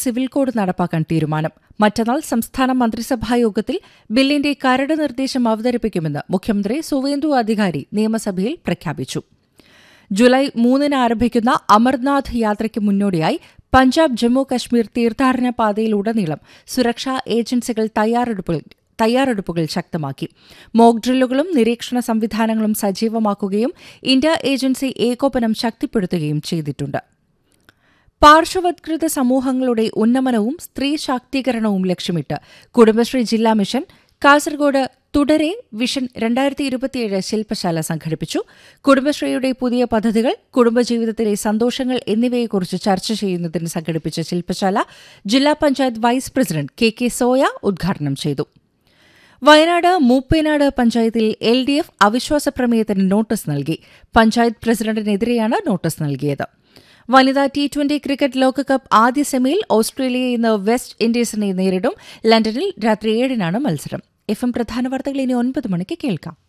civil code നടപ്പാക്കാൻ തീരുമാനം മറ്റന്നാൾ സംസ്ഥാന മന്ത്രിസഭാ യോഗത്തിൽ ബില്ലിന്റെ കരട് നിർദ്ദേശം അവതരിപ്പിക്കുമെന്ന് മുഖ്യമന്ത്രി സുവേന്ദു അധികാരി നിയമസഭയിൽ പ്രഖ്യാപിച്ചു ജൂലൈ മൂന്നിന് ആരംഭിക്കുന്ന അമർനാഥ് യാത്രയ്ക്ക് മുന്നോടിയായി പഞ്ചാബ് ജമ്മു കശ്മീർ തീർത്ഥാടന പാതയിലുടനീളം സുരക്ഷാ ഏജൻസികൾ തയ്യാറെടുപ്പുകൾ തയ്യാറെടുപ്പുകൾ ശക്തമാക്കി മോക്ക് ഡ്രില്ലുകളും നിരീക്ഷണ സംവിധാനങ്ങളും സജീവമാക്കുകയും ഇന്ത്യ ഏജൻസി ഏകോപനം ശക്തിപ്പെടുത്തുകയും ചെയ്തിട്ടുണ്ട് പാർശ്വവത്കൃത സമൂഹങ്ങളുടെ ഉന്നമനവും സ്ത്രീ ശാക്തീകരണവും ലക്ഷ്യമിട്ട് കുടുംബശ്രീ ജില്ലാ മിഷൻ കാസർഗോഡ് തുടരെ വിഷൻ രണ്ടായിരത്തി ഇരുപത്തിയേഴ് ശില്പശാല സംഘടിപ്പിച്ചു കുടുംബശ്രീയുടെ പുതിയ പദ്ധതികൾ കുടുംബജീവിതത്തിലെ സന്തോഷങ്ങൾ എന്നിവയെക്കുറിച്ച് ചർച്ച ചെയ്യുന്നതിന് സംഘടിപ്പിച്ച ശില്പശാല ജില്ലാ panchayat vice president K K Soya ഉദ്ഘാടനം ചെയ്തു വയനാട് മൂപ്പേനാട് പഞ്ചായത്തിൽ എൽ ഡി എഫ് അവിശ്വാസ പ്രമേയത്തിന് നോട്ടീസ് നൽകി പഞ്ചായത്ത് പ്രസിഡന്റിനെതിരെയാണ് നോട്ടീസ് നൽകിയത് വനിതാ ടി ട്വന്റി ക്രിക്കറ്റ് ലോകകപ്പ് ആദ്യ സെമിയിൽ ഓസ്ട്രേലിയ ഇന്ന് വെസ്റ്റ് ഇൻഡീസിനെ നേരിടും ലണ്ടനിൽ രാത്രി ഏഴിനാണ് മത്സരം എഫ് എം പ്രധാന വാർത്തകൾ ഇനി ഒൻപത് മണിക്ക് കേൾക്കാം